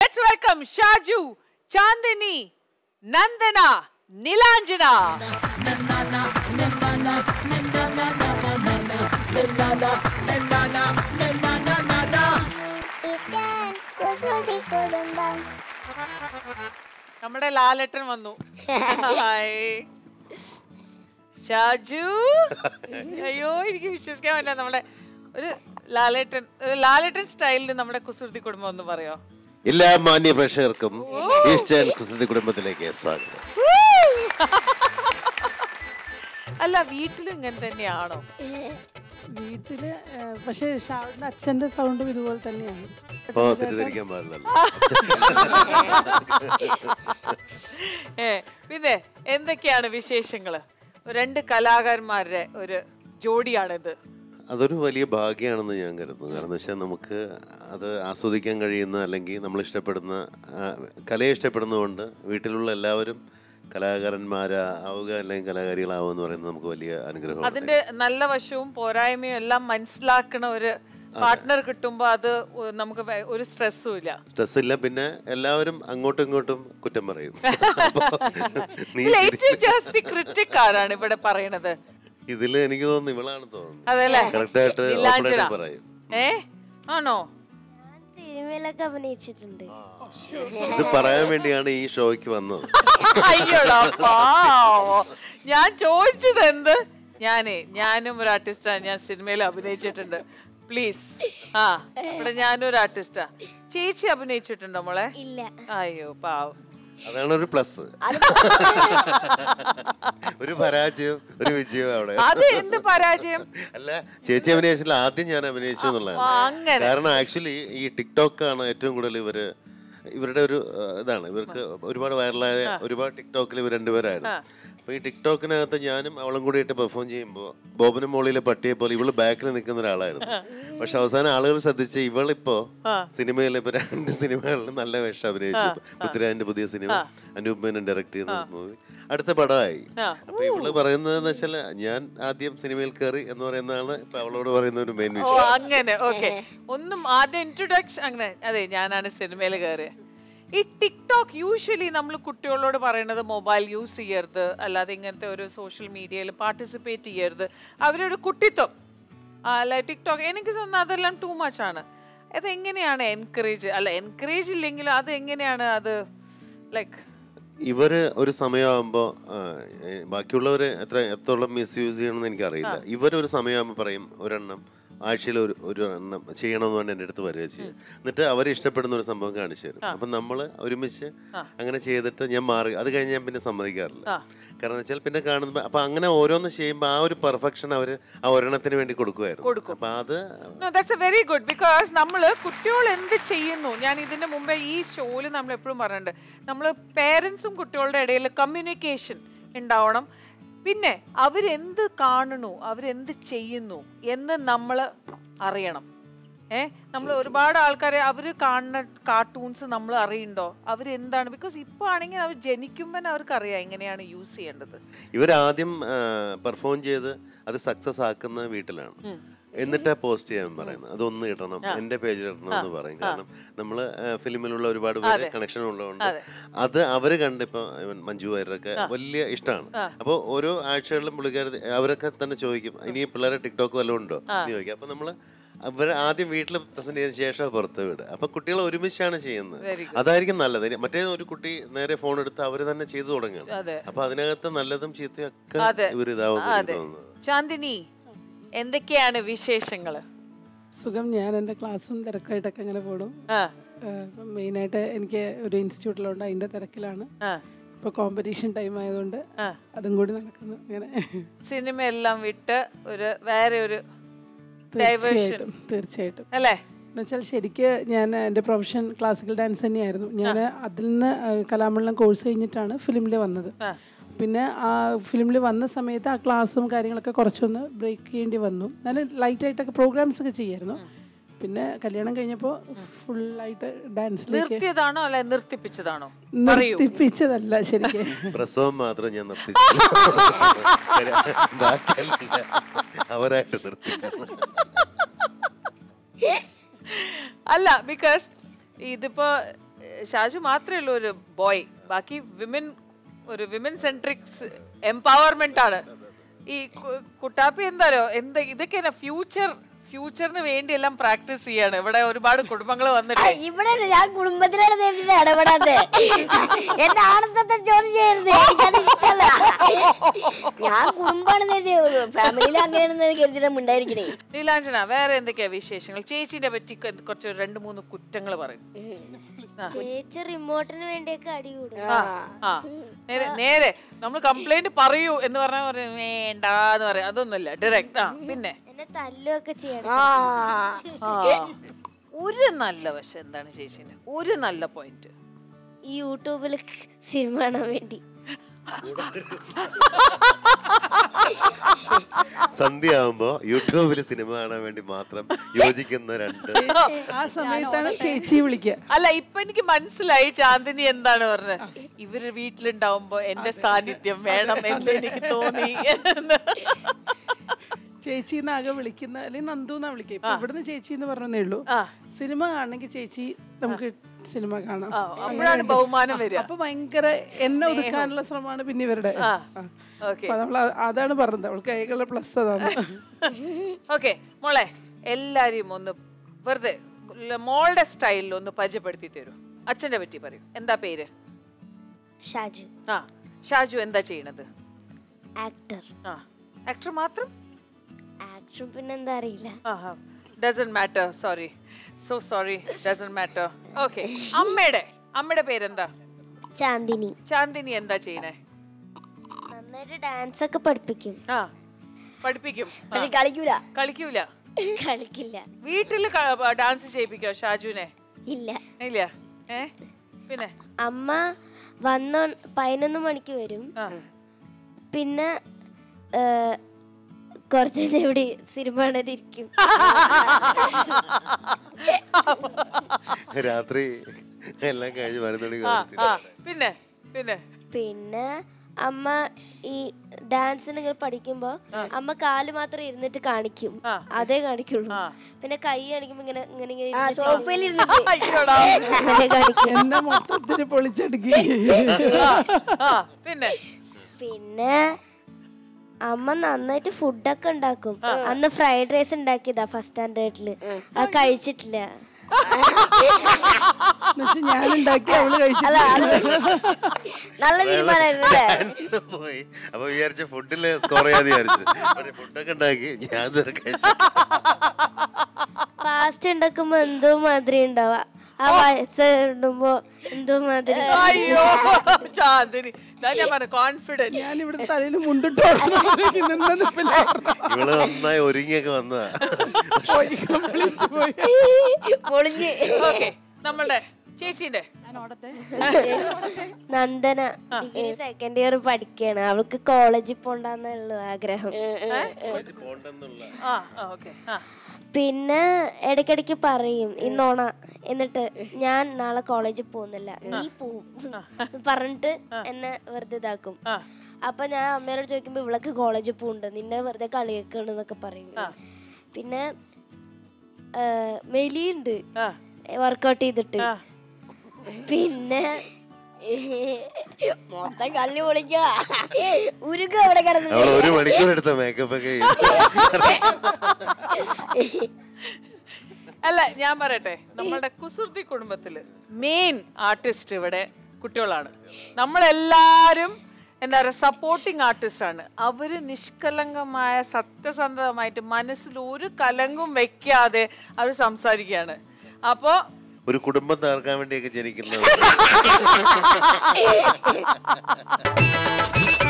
Let's welcome Shaju Chandini Nandana Nilanjana Eastern Kusruthi Kudumbam നമ്മുടെ ലാലേട്ടൻ വന്നു hi Shaju അയ്യോ എനിക്ക് വിശ്വസിക്കാൻ പറ്റില്ല നമ്മുടെ ഒരു ലാലേട്ടൻ ഒരു ലാലേട്ടൻ സ്റ്റൈലിൽ നമ്മുടെ കുസൃതി കുടുംബം ഒന്ന് പറയോ എല്ലാ മാന്യ പ്രേക്ഷകർക്കും ഈസ്റ്റേൺ കുസൃതി കുടുംബത്തിലേക്ക് സ്വാഗതം അല്ല വീട്ടിലും ഇങ്ങനെ തന്നെയാണോ വീട്ടില് ഏഹ്, പക്ഷേ ഷാവിന്റെ അച്ഛന്റെ സൗണ്ടും ഇതുപോലെ തന്നെയാണ് അപ്പോ തെറ്റിദ്ധരിക്കാൻ പാടില്ലല്ലോ ഏ പിന്നെ എന്തൊക്കെയാണ് വിശേഷങ്ങള് രണ്ട് കലാകാരന്മാരുടെ ഒരു ജോഡിയാണിത് അതൊരു വലിയ ഭാഗ്യമാണെന്ന് ഞാൻ കരുതുന്നു കാരണം എന്ന് വെച്ചാൽ നമുക്ക് അത് ആസ്വദിക്കാൻ കഴിയുന്ന അല്ലെങ്കിൽ നമ്മൾ ഇഷ്ടപ്പെടുന്ന ആ, കലയെ ഇഷ്ടപ്പെടുന്നതുകൊണ്ട് വീട്ടിലുള്ള എല്ലാവരും കലാകാരന്മാരാവുക അല്ലെങ്കിൽ കലാകാരികളാവുക എന്ന് പറയുന്നത് നമുക്ക് വലിയ അനുഗ്രഹമാണ് അതിന്റെ നല്ല വശവും പോരായ്മയും എല്ലാം മനസ്സിലാക്കണ ഒരു പാർട്ട്ണർ കിട്ടുമ്പോ അത് ഒ- നമുക്ക് വേ- ഒരു സ്ട്രെസ്സും ഇല്ല സ്ട്രെസ് ഇല്ല പിന്നെ എല്ലാവരും അങ്ങോട്ടും ഇങ്ങോട്ടും കുറ്റം പറയും അപ്പോ നീ ഇതിൽ ഏറ്റവും ജാസ്തി ക്രിറ്റിക് ആരാണ് ഇവിടെ പറയണത് ഇതിൽ എനിക്ക് തോന്നുന്നു ഇവളാണ് തോന്നുന്നു അതല്ലേ കറക്റ്റായിട്ട് നീലാഞ്ജന. ഓപ്പണായിട്ട് പറയും ഏ ആണോ സിനിമയിലൊക്കെ അഭിനയിച്ചിട്ടുണ്ട് ഇത് പറയാൻ വേണ്ടിയാണ് ഈ ഷോയ്ക്ക് വന്നത് അയ്യോടാ പാവോ ഞാൻ ചോദിച്ചത് എന്ത് ഞാനേ ഞാനും ഒരു ആർട്ടിസ്റ്റാണ് ഞാൻ സിനിമയിൽ അഭിനയിച്ചിട്ടുണ്ട് പ്ലീസ് ആ ഇവിടെ ഞാനും ഒരു ആർട്ടിസ്റ്റാ ചേച്ചി അഭിനയിച്ചിട്ടുണ്ടോ മോളെ ഇല്ല അയ്യോ പാവം അതാണ് ഒരു പ്ലസ് ഒരു പരാജയം ഒരു വിജയം അവിടെ അത് എന്ത് പരാജയം അല്ല ചേച്ചി അഭിനയിച്ചില്ല ആദ്യം ഞാൻ അഭിനയിച്ചു ആ, എന്നുള്ളതാണ് അങ്ങനെ. കാരണം ആക്ച്വലി ഈ ടിക്ടോക്ക് ആണ് ഏറ്റവും കൂടുതൽ ഇവര് ഇവരുടെ ഒരു ആ, ഇതാണ് ഇവർക്ക് ഒരുപാട് വൈറലായ ഒരുപാട് ടിക്ടോക്കിൽ ഇവർ രണ്ടുപേരായിരുന്നു അപ്പൊ ഈ ടിക്ടോക്കിനകത്ത് ഞാനും അവളും കൂടിയിട്ട് പെർഫോം ചെയ്യുമ്പോൾ ബോബനും മോളിലെ പട്ടിയെ പോലെ ഇവള് ബാക്കിൽ നിൽക്കുന്ന ഒരാളായിരുന്നു പക്ഷെ അവസാനം ആളുകൾ ശ്രദ്ധിച്ച് ഇവളിപ്പോ സിനിമയിൽ ഇപ്പൊ രണ്ട് സിനിമകളിൽ നല്ല വേഷം അഭിനയിച്ചു പൃഥ്വിരാജിന്റെ പുതിയ സിനിമ അനൂപ് മേനൻ ഡയറക്ട് ചെയ്യുന്ന മൂവി അടുത്ത പടമായി അപ്പൊ ഇവള് പറയുന്നത് വെച്ചാൽ ഞാൻ ആദ്യം സിനിമയിൽ കയറി എന്ന് പറയുന്നതാണ് ഇപ്പൊ അവളോട് പറയുന്ന ഒരു മെയിൻ ഓ വിഷയം അങ്ങനെ ഓക്കെ ഒന്നും ആദ്യം ഇൻട്രൊഡക്ഷൻ അങ്ങനെ അതെ ഞാനാണ് സിനിമയിൽ കയറിയത് ഈ ടിക്ടോക്ക് യൂഷ്വലി നമ്മൾ കുട്ടികളോട് പറയുന്നത് മൊബൈൽ യൂസ് ചെയ്യരുത് അല്ലാതെ ഇങ്ങനത്തെ ഒരു സോഷ്യൽ മീഡിയയിൽ പാർട്ടിസിപ്പേറ്റ് ചെയ്യരുത് അവരൊരു കുട്ടിത്വം ആ, അല്ല ടിക്ടോക്ക് എനിക്ക് തോന്നുന്നു അതെല്ലാം ടൂ മച്ച് ആണ് അത് എങ്ങനെയാണ് എൻകറേജ് അല്ല എൻകറേജ് ഇല്ലെങ്കിലും അത് എങ്ങനെയാണ് അത് ലൈക്ക് ഇവര് ഒരു സമയമാകുമ്പോ ആ, ഏ, ബാക്കിയുള്ളവര് എത്ര എത്തോളം മിസ്യൂസ് ചെയ്യണമെന്ന് എനിക്കറിയില്ല ഇവരൊരു സമയമാകുമ്പോൾ പറയും ഒരെണ്ണം ആഴ്ചയിൽ ഒരു ഒരു എണ്ണം ചെയ്യണമെന്ന് പറഞ്ഞ് എൻ്റെ അടുത്ത് വരിക ചെയ്യും എന്നിട്ട് അവർ ഇഷ്ടപ്പെടുന്ന ഒരു സംഭവം കാണിച്ചു തരും അപ്പം നമ്മൾ ഒരുമിച്ച് അങ്ങനെ ചെയ്തിട്ട് ഞാൻ മാറി അത് കഴിഞ്ഞ് ഞാൻ പിന്നെ സമ്മതിക്കാറില്ല കാരണം വെച്ചാൽ പിന്നെ കാണുമ്പോൾ അപ്പം അങ്ങനെ ഓരോന്ന് ചെയ്യുമ്പോൾ ആ ഒരു പെർഫെക്ഷൻ അവർ ആ ഒരെണ്ണത്തിന് വേണ്ടി കൊടുക്കുമായിരുന്നു അപ്പം അത് no that's a very good because നമ്മൾ കുട്ടികൾ എന്ത് ചെയ്യുന്നു ഞാൻ ഇതിന്റെ മുമ്പേ ഈ ഷോയിൽ നമ്മൾ എപ്പോഴും പറയുന്നുണ്ട് നമ്മൾ പേരൻസും കുട്ടികളുടെ ഇടയിൽ കമ്മ്യൂണിക്കേഷൻ ഉണ്ടാവണം പിന്നെ അവരെന്ത് കാണണു അവരെന്ത് ചെയ്യുന്നു എന്ന് നമ്മൾ അറിയണം ഏ നമ്മൾ ഒരുപാട് ആൾക്കാരെ അവർ കാണുന്ന കാർട്ടൂൺസ് നമ്മൾ അറിയണ്ടോ അവരെന്താണ് ബിക്കോസ് ഇപ്പോൾ ആണെങ്കിൽ അവർ ജനിക്കുമ്പോൾ അവർക്ക് അറിയാം എങ്ങനെയാണ് യൂസ് ചെയ്യേണ്ടത് ഇവരാദ്യം പെർഫോം ചെയ്ത് അത് സക്സസ് ആക്കുന്ന വീട്ടിലാണ് എന്നിട്ടാ പോസ്റ്റ് ചെയ്യാൻ പറയുന്നത് അതൊന്ന് ഇടണം എന്റെ പേജിൽ ഇടണം എന്ന് പറയും കാരണം നമ്മള് ഫിലിമിലുള്ള ഒരുപാട് പേര് കണക്ഷൻ ഉള്ളതുകൊണ്ട് അത് അവര് കണ്ട് ഇപ്പൊ ഇവൻ മഞ്ജു വാര്യരൊക്കെ വലിയ ഇഷ്ടമാണ് അപ്പോൾ ഓരോ ആഴ്ചകളിലും പുള്ളിക്കാർ അവരൊക്കെ തന്നെ ചോദിക്കും ഇനി ഈ പിള്ളേരെ ടിക്ടോക്ക് വല്ലതും ഉണ്ടോ എന്ന് ചോദിക്കും അപ്പൊ നമ്മള് അവർ ആദ്യം വീട്ടിൽ പ്രസന്റ് ചെയ്തതിന് ശേഷം പുറത്ത് വിടുക അപ്പൊ കുട്ടികൾ ഒരുമിച്ചാണ് ചെയ്യുന്നത് അതായിരിക്കും നല്ലത് ഇനി മറ്റേ ഒരു കുട്ടി നേരെ ഫോൺ എടുത്ത് അവർ തന്നെ ചെയ്തു തുടങ്ങുകയാണ് അതെ. അപ്പൊ അതിനകത്ത് നല്ലതും ചീത്തയും ഒക്കെ അതെ. ഇവർ ഇതാവും അതെ ചാന്ദിനി എന്തൊക്കെയാണ് വിശേഷങ്ങള് സുഖം ഞാൻ എൻ്റെ ക്ലാസ്സും തിരക്കായിട്ടൊക്കെ അങ്ങനെ പോടും ആ ഇപ്പം മെയിനായിട്ട് എനിക്ക് ഒരു ഇൻസ്റ്റിറ്റ്യൂട്ടിലുണ്ട് അതിൻ്റെ തിരക്കിലാണ് ആ ഇപ്പോൾ കോമ്പറ്റീഷൻ ടൈം ആയതുകൊണ്ട് അതും കൂടി നടക്കുന്നു അങ്ങനെ സിനിമ എല്ലാം വിട്ട് ഒരു വേറെ ഒരു ഡൈവേർഷൻ തീർച്ചയായിട്ടും തീർച്ചയായിട്ടും അല്ലേ എന്നുവെച്ചാൽ ശരിക്ക് ഞാൻ എൻ്റെ പ്രൊഫഷൻ ക്ലാസിക്കൽ ഡാൻസ് തന്നെയായിരുന്നു ഞാൻ അതിൽ നിന്ന് ആ, കലാമണ്ഡലം കോഴ്സ് കഴിഞ്ഞിട്ടാണ് ഫിലിമിൽ വന്നത് പിന്നെ ആ ഫിലിമിൽ വന്ന സമയത്ത് ആ ക്ലാസ്സും കാര്യങ്ങളൊക്കെ കുറച്ചൊന്ന് ബ്രേക്ക് ചെയ്യേണ്ടി വന്നു ഞാൻ ലൈറ്റായിട്ടൊക്കെ പ്രോഗ്രാംസ് ഒക്കെ ചെയ്യായിരുന്നു പിന്നെ കല്യാണം കഴിഞ്ഞപ്പോൾ ഫുള്ളായിട്ട് ഡാൻസിലേക്ക് നിർത്തിയതാണോ അല്ലെ നിർത്തിപ്പിച്ചതാണോ പറയൂ നിർത്തിപ്പിച്ചതല്ല ശരിക്കും പ്രസവം മാത്രം ഞാൻ നിർത്തിച്ചു ബാക്കിയെല്ലാം അവരായിട്ട് നിർത്തി അല്ല ബിക്കോസ് ഇതിപ്പോ ഷാജു മാത്രമേ ഉള്ളൂ ഒരു ബോയ് ബാക്കി വിമൻ ഒരു വിമൻ സെൻട്രിക്സ് എംപവർമെന്റ് ആണ് ഈ കു- കുട്ടാപ്പി എന്താരോ എന്താ ഇതൊക്കെ ഫ്യൂച്ചർ ഫ്യൂച്ചറിന് വേണ്ടി എല്ലാം പ്രാക്ടീസ് ചെയ്യാണ് ഇവിടെ ഒരുപാട് കുടുംബങ്ങൾ വന്നിട്ട് ഇവിടെ ഞാൻ കുടുംബത്തിലാണ് നേരിട്ട് ഇടപെടാതെ എന്റെ ആനന്ദത്തെ ചോദ്യം ചെയ്യരുത് എനിക്കത് ഇഷ്ടമല്ല ഞാൻ കുടുംബമാണ് നേരിയത് ഫാമിലിയിൽ അങ്ങനെയാണെന്ന് കരുതിയിട്ട് ഉണ്ടായിരിക്കണേ നീലാഞ്ജന വേറെ എന്തൊക്കെയാ വിശേഷങ്ങൾ ചേച്ചിന്റെ പറ്റി കൊ- കുറച്ച് രണ്ട് മൂന്ന് കുറ്റങ്ങൾ പറയും ചേച്ചി റിമോട്ടിന് വേണ്ടിയൊക്കെ അടി കൂടും ആ ആ നേരെ നേരെ നമ്മൾ കംപ്ലൈന്റ് പറയൂ എന്ന് പറഞ്ഞാൽ പറയും വേണ്ടാന്ന് പറയാം അതൊന്നുമില്ല ഡയറക്റ്റ് ആ പിന്നെ എന്നെ തല്ലുമൊക്കെ ചെയ്യണം ആ ഒരു നല്ല വശം എന്താണ് ചേച്ചിന് ഒരു നല്ല പോയിന്റ് ഈ യൂട്യൂബിൽ സിനിമ കാണാൻ വേണ്ടി സന്ധ്യ ആവുമ്പോ യൂട്യൂബിൽ സിനിമ കാണാൻ വേണ്ടി മാത്രം യോജിക്കുന്ന രണ്ട് ആ സമയത്താണ് ചേച്ചി വിളിക്കുക അല്ല ഇപ്പൊ എനിക്ക് മനസ്സിലായി ചാന്ദിനി എന്താണ് പറഞ്ഞത് ഇവര് വീട്ടിലുണ്ടാവുമ്പോ എന്റെ സാന്നിധ്യം വേണം എന്ന് എനിക്ക് തോന്നി എന്ന്. ചേച്ചി എന്നാകെ വിളിക്കുന്ന അല്ലെങ്കിൽ നന്ദു എന്നാ വിളിക്കുക ഇപ്പൊ ഇവിടുന്ന് ചേച്ചി എന്ന് പറഞ്ഞതേ ഉള്ളൂ ആ. സിനിമ കാണണമെങ്കിൽ ചേച്ചി നമുക്ക് സിനിമ കാണാം ആ, അപ്പോഴാണ് ബഹുമാനം വരിക അപ്പൊ ഭയങ്കര എന്നെ ഒതുക്കാനുള്ള ശ്രമമാണ് പിന്നെ ഇവരുടെ ആ ആ. ഓക്കെ അപ്പൊ നമ്മൾ അതാണ് പറഞ്ഞത് അവൾക്ക് കൈകളുടെ പ്ലസ് അതാണ് ഓക്കെ മോളെ എല്ലാരെയും ഒന്ന് വെറുതെ ല- മോളുടെ സ്റ്റൈലിൽ ഒന്ന് പരിചയപ്പെടുത്തി തരൂ അച്ഛന്റെ പറ്റി പറയൂ എന്താ പേര് ഷാജു ആ ഷാജു എന്താ ചെയ്യണത് ആക്ടർ ആ ആക്ടർ മാത്രം ആക്ഷൻ പിന്നെന്താ അറിയില്ല ആഹാ doesn't matter sorry so sorry doesn't matter okay അമ്മയുടെ അമ്മയുടെ പേരെന്താ ചാന്ദിനി ചാന്ദിനി എന്താ ചെയ്യണേ നന്നായിട്ട് ഡാൻസ് ഒക്കെ പഠിപ്പിക്കും ആ പഠിപ്പിക്കും ആ, പക്ഷെ കളിക്കൂല കളിക്കൂല കളിക്കില്ല വീട്ടിൽ ഡാൻസ് ചെയ്യിപ്പിക്കോ ഷാജുവിനെ ഇല്ല ഇല്ല ഏ പിന്നെ അമ്മ വന്ന പതിനൊന്ന് മണിക്ക് വരും ആ പിന്നെ ഏ, കുറച്ച് നേരം ഇവിടെ സിനിമ കാണാതിരിക്കും രാത്രി എല്ലാം കഴിഞ്ഞ് വരുന്നുണ്ടെങ്കിൽ ആ ഒരു ആ സിനിമ. പിന്നെ പിന്നെ പിന്നെ അമ്മ ഈ ഡാൻസിന് ഇങ്ങനെ പഠിക്കുമ്പോ അമ്മ കാല് മാത്രം ഇരുന്നിട്ട് കാണിക്കും ആ. അതേ കാണിക്കുള്ളൂ ആ. പിന്നെ കൈ കാണിക്കുമ്പോ ഇങ്ങനെ ഇങ്ങനെ ഇങ്ങനെ ഇരുന്നിട്ട് അയ്യോടാ. അങ്ങനെ കാണിക്കും എന്നെ മൊത്തത്തിൽ പൊളിച്ചടുക്കി ആ, ആ, പിന്നെ പിന്നെ അമ്മ നന്നായിട്ട് ഫുഡൊക്കെ ഉണ്ടാക്കും അന്ന് ഫ്രൈഡ് റൈസ് ഉണ്ടാക്കിയതാ ഫസ്റ്റ് സ്റ്റാൻഡേർഡില് അത് കഴിച്ചിട്ടില്ല എന്നുവെച്ചാൽ ഞാൻ ഉണ്ടാക്കി അവള് കഴിച്ചു നല്ല തീരുമാനമായിരുന്നു അല്ലേ ഡാൻസ് പോയി അപ്പൊ വിചാരിച്ച ഫുഡില് സ്കോർ ചെയ്യാതെ വിചാരിച്ചു പക്ഷെ ഫുഡൊക്കെ ഉണ്ടാക്കി ഞാൻ ഇതുവരെ കഴിച്ചു പാസ്റ്റ് ഉണ്ടാക്കുമ്പോ എന്തോ മാതിരി ഉണ്ടാവാ ആ വയസ്സ് ഇടുമ്പോ എന്തോ മാതിരി അയ്യോ ചാന്ദിനി ഇതാ ഞാൻ പറഞ്ഞു കോൺഫിഡൻസ് ഞാൻ ഇവിടെ തലയിൽ മുണ്ടിട്ടോ നിന്ന നിപ്പില്ല ഇവള് നന്നായി ഒരുങ്ങിയൊക്കെ വന്നതാ പോയി കംപ്ലീറ്റ് പോയി പൊളിഞ്ഞ് ഓക്കെ നമ്മളുടെ ചേച്ചീന്റെ നന്ദന ഡിഗ്രി സെക്കൻഡ് ഇയർ പഠിക്കാണ് അവൾക്ക് കോളേജിൽ പോണ്ടെന്നുള്ളു ആഗ്രഹം പോണ്ടെന്നുള്ള ആ ഓക്കെ ആ പിന്നെ ഇടയ്ക്കിടയ്ക്ക് പറയും ഇന്നോണ എന്നിട്ട് ഞാൻ നാളെ കോളേജിൽ പോകുന്നില്ല നീ പോവും പറഞ്ഞിട്ട് എന്നെ വെറുതെ ഇതാക്കും ആ. അപ്പൊ ഞാൻ അമ്മയോട് ചോദിക്കുമ്പോ ഇവളൊക്കെ കോളേജിൽ പോകുന്നുണ്ട് നിന്നെ വെറുതെ കളിയാക്കാണ് എന്നൊക്കെ പറയും പിന്നെ ആ, മെലിയുണ്ട് ആ വർക്കൗട്ട് ചെയ്തിട്ട് ആ. പിന്നെ മൊത്തം കള്ളി പൊളിക്ക ഉരുക അവിടെ കിടന്നു അവൾ ഒരു മണിക്കൂർ എടുത്ത മേക്കപ്പ് ഒക്കെ ചെയ്തു. അല്ല ഞാൻ പറയട്ടെ നമ്മളുടെ കുസൃതി കുടുംബത്തില് മെയിൻ ആർട്ടിസ്റ്റ് ഇവിടെ കുട്ടികളാണ് നമ്മളെല്ലാരും എന്താ പറയുക സപ്പോർട്ടിങ് ആർട്ടിസ്റ്റ് ആണ് അവര് നിഷ്കളങ്കമായ സത്യസന്ധമായിട്ട് മനസ്സിൽ ഒരു കലങ്കും വെക്കാതെ അവർ സംസാരിക്കുകയാണ് അപ്പോൾ ഒരു കുടുംബം തകർക്കാൻ വേണ്ടിയൊക്കെ ജനിക്കുന്നത്